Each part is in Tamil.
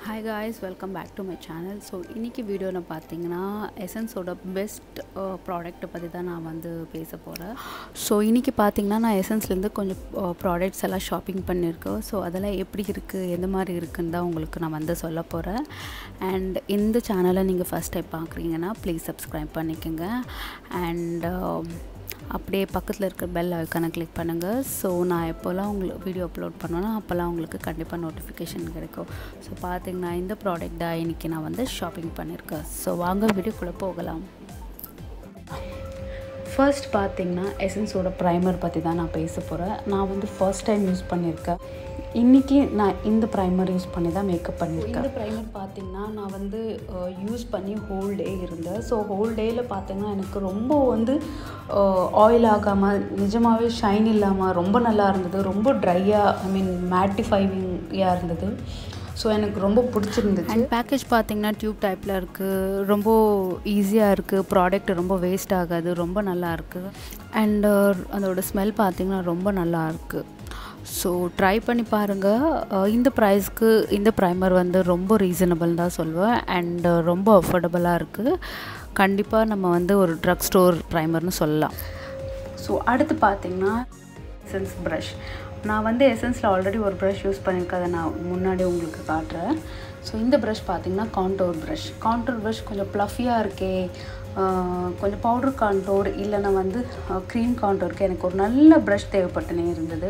hi guys welcome back to my channel so இன்றைக்கி வீடியோவில் பார்த்தீங்கன்னா எசன்ஸோட பெஸ்ட் ப்ராடக்ட்டை பற்றி தான் நான் வந்து பேச போகிறேன் ஸோ இன்றைக்கி பார்த்தீங்கன்னா நான் எசன்ஸ்லேருந்து கொஞ்சம் ப்ராடக்ட்ஸ் எல்லாம் ஷாப்பிங் பண்ணியிருக்கேன் ஸோ அதெல்லாம் எப்படி இருக்குது எந்த மாதிரி இருக்குன்னு தான் உங்களுக்கு நான் வந்து சொல்ல போகிறேன் அண்ட் இந்த சேனலை நீங்கள் ஃபஸ்ட் டைம் பார்க்குறீங்கன்னா ப்ளீஸ் சப்ஸ்கிரைப் பண்ணிக்கோங்க அண்ட் அப்படியே பக்கத்தில் இருக்கிற பெல் ஐக்கானை கிளிக் பண்ணுங்கள் ஸோ நான் எப்போல்லாம் உங்களுக்கு வீடியோ அப்லோட் பண்ணோன்னா அப்போல்லாம் உங்களுக்கு கண்டிப்பாக நோட்டிஃபிகேஷன் கிடைக்கும் ஸோ பார்த்தீங்கன்னா இந்த ப்ராடக்ட் தான் இன்றைக்கி நான் வந்து ஷாப்பிங் பண்ணியிருக்கேன் ஸோ வாங்க வீடியோக்குள்ளே போகலாம் ஃபர்ஸ்ட் பார்த்தீங்கன்னா எசன்ஸோட ப்ரைமர் பற்றி தான் நான் பேச போகிறேன் நான் வந்து ஃபர்ஸ்ட் டைம் யூஸ் பண்ணியிருக்கேன் இன்றைக்கி நான் இந்த ப்ரைமர் யூஸ் பண்ணி தான் மேக்கப் பண்ணியிருக்கேன் இந்த ப்ரைமர் பார்த்தீங்கன்னா நான் வந்து யூஸ் பண்ணி ஹோல் டே இருந்தேன் ஸோ ஹோல் டேயில் பார்த்தீங்கன்னா எனக்கு ரொம்ப வந்து ஆயில் ஆகாமல் நிஜமாகவே ஷைன் இல்லாமல் ரொம்ப நல்லா இருந்தது ரொம்ப ட்ரையாக ஐ மீன் மேட்டிஃபைவிங்காக இருந்தது ஸோ எனக்கு ரொம்ப பிடிச்சிருந்துச்சு அண்ட் பேக்கேஜ் பார்த்தீங்கன்னா டியூப் டைப்பில் இருக்குது ரொம்ப ஈஸியாக இருக்குது ப்ராடக்ட் ரொம்ப வேஸ்ட் ஆகாது ரொம்ப நல்லா இருக்குது அண்டு அதோட ஸ்மெல் பார்த்திங்கன்னா ரொம்ப நல்லா இருக்குது ஸோ ட்ரை பண்ணி பாருங்கள் இந்த ப்ரைஸ்க்கு இந்த ப்ரைமர் வந்து ரொம்ப ரீசனபிள் தான் சொல்லுவேன் அண்ட் ரொம்ப அஃபோர்டபுளாக இருக்குது கண்டிப்பாக நம்ம வந்து ஒரு ட்ரக் ஸ்டோர் ப்ரைமர்னு சொல்லலாம் ஸோ அடுத்து பார்த்திங்கன்னா எசன்ஸ் ப்ரஷ் நான் வந்து எசன்ஸில் ஆல்ரெடி ஒரு ப்ரஷ் யூஸ் பண்ணியிருக்கேன் அதை நான் முன்னாடி உங்களுக்கு காட்டுறேன் ஸோ இந்த ப்ரஷ் பார்த்திங்கன்னா கான்டோர் ப்ரஷ் கான்டோர் ப்ரஷ் கொஞ்சம் ப்ளஃபியாக இருக்கே கொஞ்சம் பவுடர் கான்டோர் இல்லைன்னா வந்து க்ரீம் கான்டோருக்கு எனக்கு ஒரு நல்ல ப்ரஷ் தேவைப்பட்டுனே இருந்தது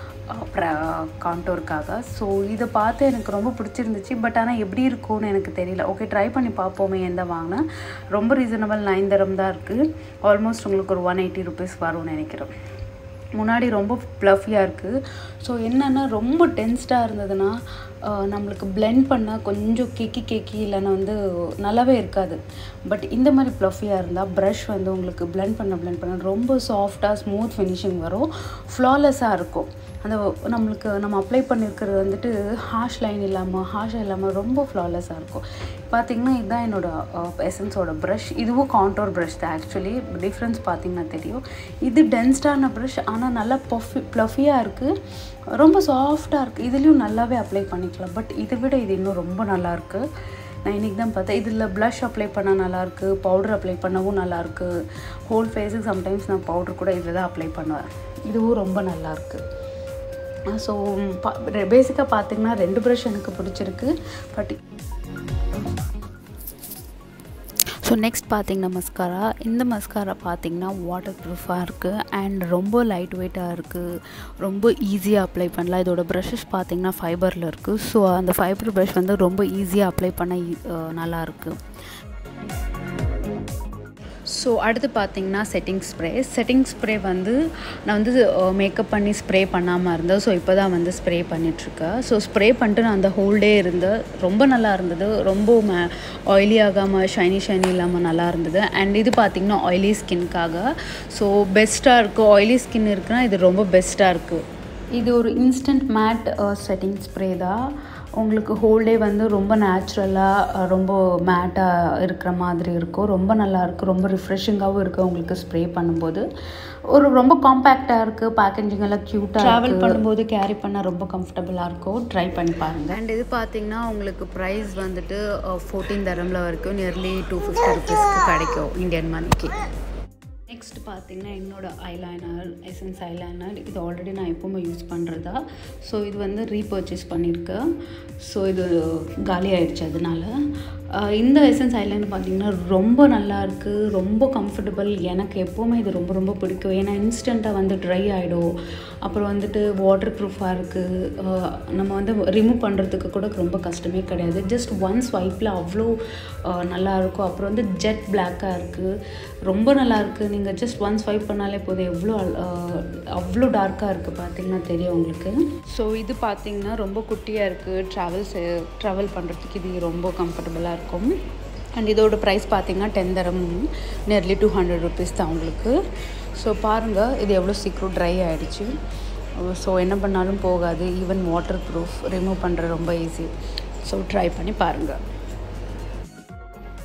கான்டோருக்காக ஸோ இதை பார்த்து எனக்கு ரொம்ப பிடிச்சிருந்துச்சு பட் ஆனால் எப்படி இருக்கும்னு எனக்கு தெரியல ஓகே ட்ரை பண்ணி பார்ப்போமே எந்த வாங்கினேன் ரொம்ப ரீசனபிள் நைன் தரம் தான் இருக்குது ஆல்மோஸ்ட் உங்களுக்கு ஒரு ஒன் எயிட்டி ருபீஸ் வரும்னு நினைக்கிறேன் முன்னாடி ரொம்ப ப்ளஃபியாக இருக்குது ஸோ என்னென்னா ரொம்ப டென்ஸ்டாக இருந்ததுன்னா நம்மளுக்கு பிளெண்ட் பண்ணால் கொஞ்சம் கேக்கி கேக்கி இல்லைன்னா வந்து நல்லாவே இருக்காது பட் இந்த மாதிரி ப்ளஃபியாக இருந்தால் ப்ரஷ் வந்து உங்களுக்கு பிளெண்ட் பண்ண பிளெண்ட் பண்ண ரொம்ப சாஃப்டாக ஸ்மூத் ஃபினிஷிங் வரும் ஃப்ளாலெஸ்ஸாக இருக்கும் அந்த நம்மளுக்கு நம்ம அப்ளை பண்ணியிருக்கிறது வந்துட்டு ஹாஷ் லைன் இல்லாமல் ஹாஷ் இல்லாமல் ரொம்ப ஃப்ளாலெஸ்ஸாக இருக்கும் பார்த்திங்கன்னா இதுதான் என்னோடய எசன்ஸோட ப்ரஷ் இதுவும் கான்டோர் ப்ரஷ் தான் ஆக்சுவலி டிஃப்ரென்ஸ் பார்த்திங்கன்னா தெரியும் இது டென்ஸ்டான ப்ரஷ் ஆனால் நல்லா பஃபி ப்ளஃபியாக இருக்குது ரொம்ப சாஃப்டாக இருக்குது இதுலேயும் நல்லாவே அப்ளை பண்ணிக்கலாம் பட் இதை விட இது இன்னும் ரொம்ப நல்லாயிருக்கு நான் இன்றைக்கி தான் பார்த்தேன் இதில் ப்ளஷ் அப்ளை பண்ணால் நல்லாயிருக்கு பவுடர் அப்ளை பண்ணவும் நல்லாயிருக்கு ஹோல் ஃபேஸுக்கு சம்டைம்ஸ் நான் பவுடர் கூட இதில் தான் அப்ளை பண்ணுவேன் இதுவும் ரொம்ப நல்லாயிருக்கு ஸோ பா பேசிக்காக பார்த்திங்கன்னா ரெண்டு ப்ரஷ் எனக்கு பிடிச்சிருக்கு பட் ஸோ நெக்ஸ்ட் பார்த்திங்கன்னா மஸ்காரா இந்த மஸ்காரா பார்த்திங்கன்னா வாட்டர் ப்ரூஃபாக இருக்குது அண்ட் ரொம்ப லைட் வெயிட்டாக இருக்குது ரொம்ப ஈஸியாக அப்ளை பண்ணலாம் இதோட ப்ரஷஸ் பார்த்திங்கன்னா ஃபைபரில் இருக்குது ஸோ அந்த ஃபைபர் ப்ரஷ் வந்து ரொம்ப ஈஸியாக அப்ளை பண்ண நல்லாயிருக்கு ஸோ அடுத்து பார்த்தீங்கன்னா செட்டிங் ஸ்ப்ரே செட்டிங் ஸ்ப்ரே வந்து நான் வந்து மேக்கப் பண்ணி ஸ்ப்ரே பண்ணாமல் இருந்தேன் ஸோ இப்போ தான் வந்து ஸ்ப்ரே பண்ணிகிட்ருக்கேன் ஸோ ஸ்ப்ரே பண்ணிட்டு நான் அந்த ஹோல் டே இருந்தேன் ரொம்ப நல்லா இருந்தது ரொம்ப மே ஆயிலி ஆகாமல் ஷைனி ஷைனி இல்லாமல் நல்லா இருந்தது அண்ட் இது பார்த்திங்கன்னா ஆயிலி ஸ்கின்க்காக ஸோ பெஸ்ட்டாக இருக்குது ஆயிலி ஸ்கின் இருக்குன்னா இது ரொம்ப பெஸ்ட்டாக இருக்குது இது ஒரு இன்ஸ்டன்ட் மேட் செட்டிங் ஸ்ப்ரே தான் உங்களுக்கு ஹோல் டே வந்து ரொம்ப நேச்சுரலாக ரொம்ப மேட்டாக இருக்கிற மாதிரி இருக்கும் ரொம்ப நல்லாயிருக்கு ரொம்ப ரிஃப்ரெஷிங்காகவும் இருக்குது உங்களுக்கு ஸ்ப்ரே பண்ணும்போது ஒரு ரொம்ப காம்பேக்டாக இருக்குது பேக்கேஜிங் எல்லாம் க்யூட்டாக ட்ராவல் பண்ணும்போது கேரி பண்ண ரொம்ப கம்ஃபர்டபுளாக இருக்கும் ட்ரை பண்ணி பாருங்கள் அண்ட் இது பார்த்தீங்கன்னா உங்களுக்கு ப்ரைஸ் வந்துட்டு ஃபோர்டீன் தரமில் வரைக்கும் நியர்லி டூ ஃபிஃப்டி ருபீஸ்க்கு கிடைக்கும் இந்தியன் மணிக்கு நெக்ஸ்ட் பார்த்தீங்கன்னா என்னோடய ஐலைனர் எசன்ஸ் ஐலைனர் இது ஆல்ரெடி நான் எப்போவுமே யூஸ் பண்ணுறதா ஸோ இது வந்து ரீபர்ச்சேஸ் பண்ணியிருக்கேன் ஸோ இது காலி ஆகிடுச்சு அதனால இந்த எசன்ஸ் ஐலைனர் பார்த்திங்கன்னா ரொம்ப நல்லா இருக்குது ரொம்ப கம்ஃபர்டபுள் எனக்கு எப்போவுமே இது ரொம்ப ரொம்ப பிடிக்கும் ஏன்னா இன்ஸ்டண்ட்டாக வந்து ட்ரை ஆகிடும் அப்புறம் வந்துட்டு வாட்டர் ப்ரூஃபாக இருக்குது நம்ம வந்து ரிமூவ் பண்ணுறதுக்கு கூட ரொம்ப கஷ்டமே கிடையாது ஜஸ்ட் ஒன் ஸ்வைப்பில் அவ்வளோ நல்லாயிருக்கும் அப்புறம் வந்து ஜெட் பிளாக்காக இருக்குது ரொம்ப நல்லாயிருக்கு நீங்கள் ஜஸ்ட் ஒன் ஸ்வைப் பண்ணாலே போதும் எவ்வளோ அவ்வளோ டார்க்காக இருக்குது பார்த்தீங்கன்னா தெரியும் உங்களுக்கு ஸோ இது பார்த்திங்கன்னா ரொம்ப குட்டியாக இருக்குது ட்ராவல்ஸ் ட்ராவல் பண்ணுறதுக்கு இது ரொம்ப கம்ஃபர்டபுளாக இருக்கும் அண்ட் இதோட ப்ரைஸ் பார்த்திங்கன்னா டென் தரம் நியர்லி டூ ஹண்ட்ரட் ருபீஸ் தான் உங்களுக்கு ஸோ பாருங்கள் இது எவ்வளோ சீக்கிரம் ட்ரை ஆகிடுச்சு ஸோ என்ன பண்ணாலும் போகாது ஈவன் வாட்டர் ப்ரூஃப் ரிமூவ் பண்ணுற ரொம்ப ஈஸி ஸோ ட்ரை பண்ணி பாருங்கள் ஸோ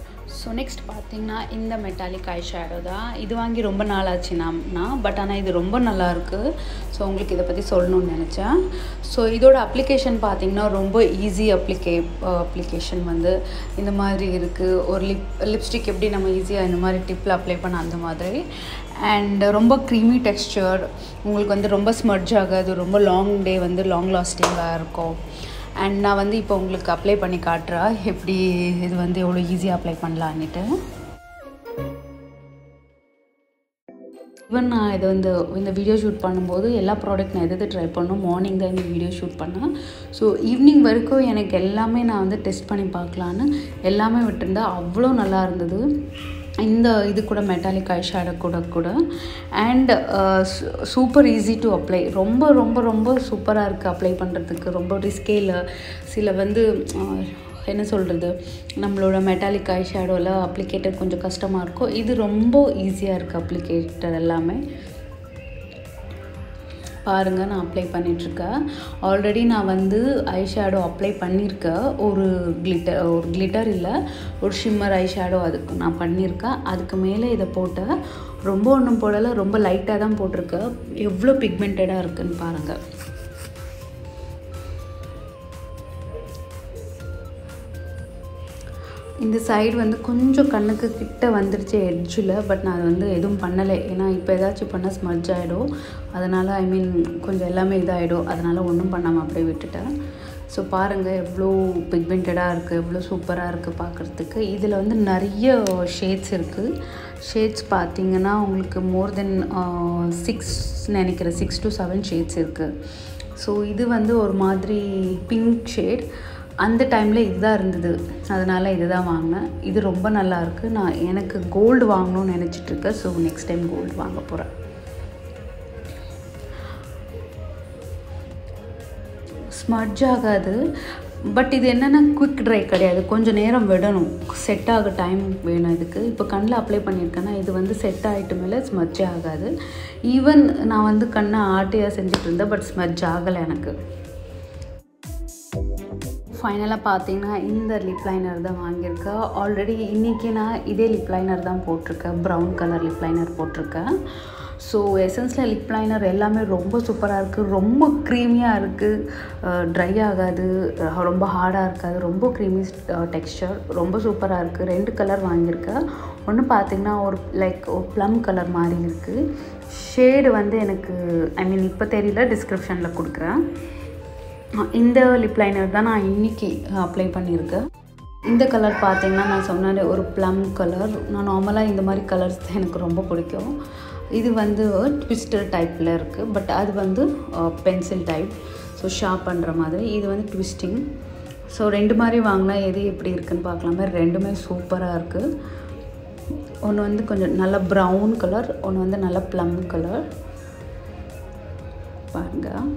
ஸோ நெக்ஸ்ட் பார்த்தீங்கன்னா இந்த மெட்டாலிக் ஐ ஷேடோ தான் இது வாங்கி ரொம்ப நாள் ஆச்சு நாம்னா பட் ஆனால் இது ரொம்ப நல்லா இருக்குது ஸோ உங்களுக்கு இதை பற்றி சொல்லணும்னு நினச்சேன் ஸோ இதோட அப்ளிகேஷன் பார்த்தீங்கன்னா ரொம்ப ஈஸி அப்ளிகே அப்ளிகேஷன் வந்து இந்த மாதிரி இருக்குது ஒரு லிப் லிப்ஸ்டிக் எப்படி நம்ம ஈஸியாக இந்த மாதிரி டிப்பில் அப்ளை பண்ண அந்த மாதிரி அண்ட் ரொம்ப க்ரீமி டெக்ஸ்சர் உங்களுக்கு வந்து ரொம்ப ஸ்மர்ஜ் ஆகாது ரொம்ப லாங் டே வந்து லாங் லாஸ்டிங்காக இருக்கும் அண்ட் நான் வந்து இப்போ உங்களுக்கு அப்ளை பண்ணி காட்டுறேன் எப்படி இது வந்து எவ்வளோ ஈஸியாக அப்ளை பண்ணலான்ட்டு ஈவன் நான் இது வந்து இந்த வீடியோ ஷூட் பண்ணும்போது எல்லா ப்ராடக்ட் நான் எது ட்ரை பண்ணோம் மார்னிங் தான் இந்த வீடியோ ஷூட் பண்ணேன் ஸோ ஈவினிங் வரைக்கும் எனக்கு எல்லாமே நான் வந்து டெஸ்ட் பண்ணி பார்க்கலான்னு எல்லாமே விட்டுருந்தா அவ்வளோ நல்லா இருந்தது இந்த இது கூட மெட்டாலிக் ஐ ஷேடோ கூட கூட and super easy to apply ரொம்ப ரொம்ப ரொம்ப சூப்பராக இருக்குது அப்ளை பண்ணுறதுக்கு ரொம்ப ரிஸ்கே இல்லை சில வந்து என்ன சொல்கிறது நம்மளோட மெட்டாலிக் ஐ ஷேடோவில் அப்ளிகேட்டர் கொஞ்சம் கஷ்டமாக இருக்கும் இது ரொம்ப ஈஸியாக இருக்குது அப்ளிகேட்டர் எல்லாமே பாருங்கள் நான் அப்ளை பண்ணிகிட்ருக்கேன் ஆல்ரெடி நான் வந்து ஐ ஷேடோ அப்ளை பண்ணியிருக்கேன் ஒரு கிளிட்டர் ஒரு கிளிட்டர் இல்லை ஒரு ஷிம்மர் ஐ ஷேடோ அதுக்கு நான் பண்ணியிருக்கேன் அதுக்கு மேலே இதை போட்டேன் ரொம்ப ஒன்றும் போடலை ரொம்ப லைட்டாக தான் போட்டிருக்கேன் எவ்வளோ பிக்மெண்டடாக இருக்குன்னு பாருங்கள் இந்த சைடு வந்து கொஞ்சம் கண்ணுக்கு கிட்ட வந்துடுச்சு எட்ஜில் பட் நான் அது வந்து எதுவும் பண்ணலை ஏன்னா இப்போ ஏதாச்சும் பண்ணால் ஸ்மட்ஜ் ஆகிடும் அதனால் ஐ மீன் கொஞ்சம் எல்லாமே இதாகிடும் அதனால் ஒன்றும் பண்ணாமல் அப்படியே விட்டுட்டேன் ஸோ பாருங்கள் எவ்வளோ பிக்மெண்டடாக இருக்குது எவ்வளோ சூப்பராக இருக்குது பார்க்குறதுக்கு இதில் வந்து நிறைய ஷேட்ஸ் இருக்குது ஷேட்ஸ் பார்த்தீங்கன்னா உங்களுக்கு மோர் தென் சிக்ஸ் நினைக்கிறேன் சிக்ஸ் டு செவன் ஷேட்ஸ் இருக்குது ஸோ இது வந்து ஒரு மாதிரி பிங்க் ஷேட் அந்த டைமில் இதுதான் இருந்தது அதனால் இது தான் வாங்கினேன் இது ரொம்ப நல்லா இருக்குது நான் எனக்கு கோல்டு வாங்கணும்னு நினச்சிட்ருக்கேன் ஸோ நெக்ஸ்ட் டைம் கோல்டு வாங்க போகிறேன் ஸ்மட்ஜ் ஆகாது பட் இது என்னென்னா குவிக் ட்ரை கிடையாது கொஞ்சம் நேரம் விடணும் செட் ஆக டைம் வேணும் இதுக்கு இப்போ கண்ணில் அப்ளை பண்ணியிருக்கேன்னா இது வந்து செட் ஆகிட்டு மேலே ஸ்மட்ஜே ஆகாது ஈவன் நான் வந்து கண்ணை ஆட்டையாக செஞ்சுட்டு இருந்தேன் பட் ஸ்மட்ஜ் ஆகலை எனக்கு ஃபைனலாக பார்த்தீங்கன்னா இந்த லிப் லைனர் தான் வாங்கியிருக்கேன் ஆல்ரெடி இன்றைக்கி நான் இதே லிப் லைனர் தான் போட்டிருக்கேன் ப்ரௌன் கலர் லிப் லைனர் போட்டிருக்கேன் ஸோ எசன்ஸில் லிப் லைனர் எல்லாமே ரொம்ப சூப்பராக இருக்குது ரொம்ப க்ரீமியாக இருக்குது ட்ரை ஆகாது ரொம்ப ஹார்டாக இருக்காது ரொம்ப க்ரீமி டெக்ஸ்சர் ரொம்ப சூப்பராக இருக்குது ரெண்டு கலர் வாங்கியிருக்கேன் ஒன்று பார்த்திங்கன்னா ஒரு லைக் ஒரு ப்ளம் கலர் மாதிரி இருக்குது ஷேடு வந்து எனக்கு ஐ மீன் இப்போ தெரியல டிஸ்கிரிப்ஷனில் கொடுக்குறேன் இந்த லிப் லைனர் தான் நான் இன்றைக்கி அப்ளை பண்ணியிருக்கேன் இந்த கலர் பார்த்தீங்கன்னா நான் சொன்ன ஒரு ப்ளம் கலர் நான் நார்மலாக இந்த மாதிரி கலர்ஸ் தான் எனக்கு ரொம்ப பிடிக்கும் இது வந்து ட்விஸ்டர் டைப்பில் இருக்குது பட் அது வந்து பென்சில் டைப் ஸோ ஷார்ப் பண்ணுற மாதிரி இது வந்து ட்விஸ்டிங் ஸோ ரெண்டு மாதிரி வாங்கினா எது எப்படி இருக்குன்னு பார்க்கலாமே ரெண்டுமே சூப்பராக இருக்குது ஒன்று வந்து கொஞ்சம் நல்ல ப்ரௌன் கலர் ஒன்று வந்து நல்ல ப்ளம் கலர் பாருங்கள்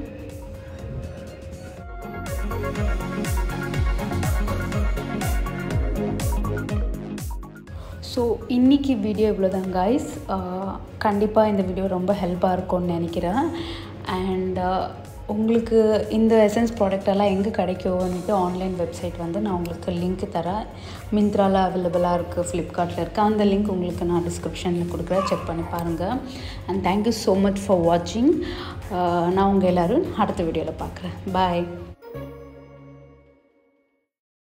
ஸோ இன்றைக்கி வீடியோ இவ்வளோ தான் காய்ஸ் கண்டிப்பாக இந்த வீடியோ ரொம்ப ஹெல்ப்பாக இருக்கும்னு நினைக்கிறேன் அண்ட் உங்களுக்கு இந்த எசன்ஸ் ப்ராடக்ட் எல்லாம் எங்கே கிடைக்கும்னுட்டு ஆன்லைன் வெப்சைட் வந்து நான் உங்களுக்கு லிங்க் தரேன் மிந்த்ராவில் அவைலபிளாக இருக்குது ஃப்ளிப்கார்ட்டில் இருக்குது அந்த லிங்க் உங்களுக்கு நான் டிஸ்கிரிப்ஷனில் கொடுக்குறேன் செக் பண்ணி பாருங்கள் and thank you so much for வாட்சிங் நான் உங்கள் எல்லோரும் அடுத்த வீடியோவில் பார்க்குறேன் பாய்